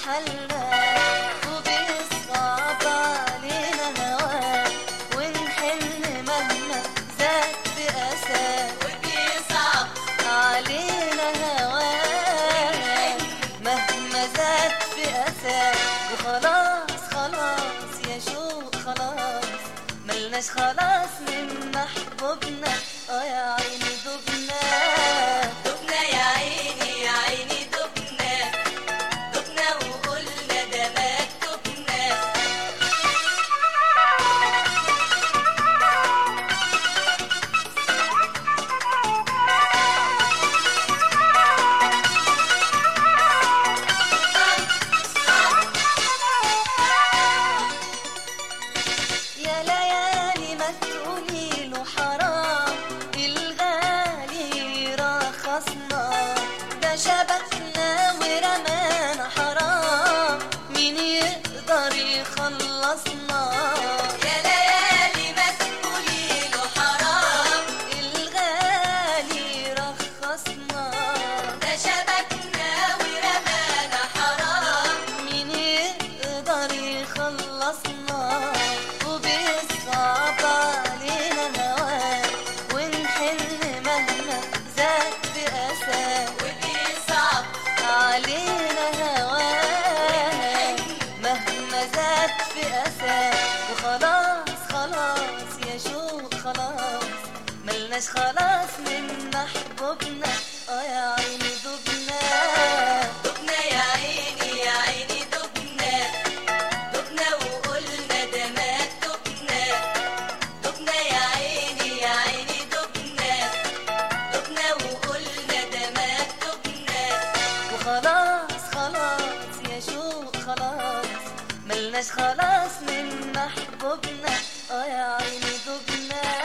حالنا وبيصعب علينا هواه ونحن مهما زاد بأساه وبيصعب علينا هواه مهما زاد بأساه وخلاص خلاص يا شوق خلاص ملناش خلاص من محبوبنا اه يا عيني دبنا دبنا يا عيني يا عيني دبنا دبنا وقلنا ده مكتوبنا يا ليالي ما تقولي له حرام الغالي رخصنا ده شبكنا ورمانا حرام مين يقدر يخلصنا يا ليالي ما تقولي له حرام الغالي رخصنا ده شبكنا ورمانا حرام مين يقدر يخلصنا وبيصعب علينا هواه ونحن مهما زاد بأساه وبيصعب علينا هواه مهما زاد بأساه وخلاص خلاص يا شوق خلاص ملناش خلاص من محبوبنا اه يا عيني دبنا دبنا يا عيني يا عيني دبنا دبنا وقلنا ده مكتوبنا دبنا يا عيني يا عيني دبنا دبنا وقلنا ده مكتوبنا وخلاص خلاص يا شوق خلاص ملناش خلاص من محبوبنا اه يا عيني دبنا